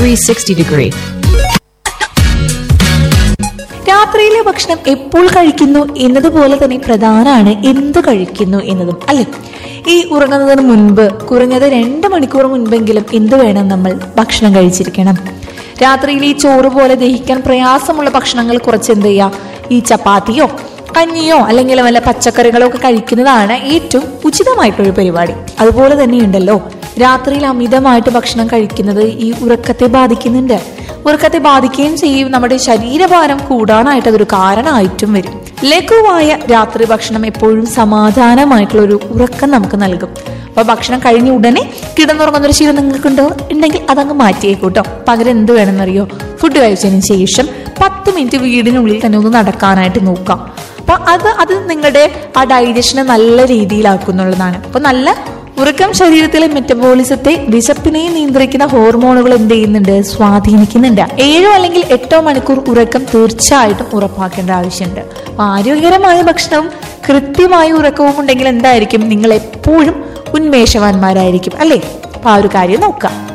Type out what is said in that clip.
360 degree. രാത്രിയിലെ ഭക്ഷണം എപ്പോൾ കഴിക്കുന്നു എന്നതുപോലെ തന്നെ പ്രധാനമാണ് എന്ത് കഴിക്കുന്നു എന്നതും അല്ലെ ഈ ഉറങ്ങുന്നതിന് മുൻപ് കുറഞ്ഞത് രണ്ട് മണിക്കൂർ മുൻപെങ്കിലും എന്ത് വേണം നമ്മൾ ഭക്ഷണം കഴിച്ചിരിക്കണം രാത്രിയിൽ ഈ ചോറ് പോലെ ദഹിക്കാൻ പ്രയാസമുള്ള ഭക്ഷണങ്ങൾ കുറച്ച് എന്ത് ചെയ്യുക ഈ ചപ്പാത്തിയോ കഞ്ഞിയോ അല്ലെങ്കിൽ വല്ല പച്ചക്കറികളോ ഒക്കെ കഴിക്കുന്നതാണ് ഏറ്റവും ഉചിതമായിട്ടൊരു പരിപാടി അതുപോലെ തന്നെയുണ്ടല്ലോ രാത്രിയിൽ അമിതമായിട്ട് ഭക്ഷണം കഴിക്കുന്നത് ഈ ഉറക്കത്തെ ബാധിക്കുന്നുണ്ട് ഉറക്കത്തെ ബാധിക്കുകയും ചെയ്യും നമ്മുടെ ശരീരഭാരം കൂടാനായിട്ട് അതൊരു കാരണമായിട്ടും വരും ലഘുവായ രാത്രി ഭക്ഷണം എപ്പോഴും സമാധാനമായിട്ടുള്ള ഒരു ഉറക്കം നമുക്ക് നൽകും അപ്പൊ ഭക്ഷണം കഴിഞ്ഞ ഉടനെ കിടന്നുറങ്ങുന്ന ഒരു ശീലം നിങ്ങൾക്കുണ്ടോ ഉണ്ടെങ്കിൽ അതങ്ങ് മാറ്റിയേക്കൂട്ടോ പകരം എന്ത് വേണമെന്നറിയോ ഫുഡ് കഴിച്ചതിന് ശേഷം പത്ത് മിനിറ്റ് വീടിനുള്ളിൽ തന്നെ ഒന്ന് നടക്കാനായിട്ട് നോക്കാം അപ്പൊ അത് അത് നിങ്ങളുടെ ആ ഡൈജഷനെ നല്ല രീതിയിലാക്കുന്നുള്ളതാണ് അപ്പൊ നല്ല ഉറക്കം ശരീരത്തിലെ മെറ്റബോളിസത്തെ വിശപ്പിനെയും നിയന്ത്രിക്കുന്ന ഹോർമോണുകൾ എന്ത് ചെയ്യുന്നുണ്ട് സ്വാധീനിക്കുന്നുണ്ട് ഏഴോ അല്ലെങ്കിൽ എട്ടോ മണിക്കൂർ ഉറക്കം തീർച്ചയായിട്ടും ഉറപ്പാക്കേണ്ട ആവശ്യമുണ്ട് അപ്പൊ ആരോഗ്യകരമായ ഭക്ഷണവും കൃത്യമായ ഉറക്കവും ഉണ്ടെങ്കിൽ എന്തായിരിക്കും നിങ്ങൾ എപ്പോഴും ഉന്മേഷവാന്മാരായിരിക്കും അല്ലേ അപ്പൊ ആ ഒരു കാര്യം നോക്കാം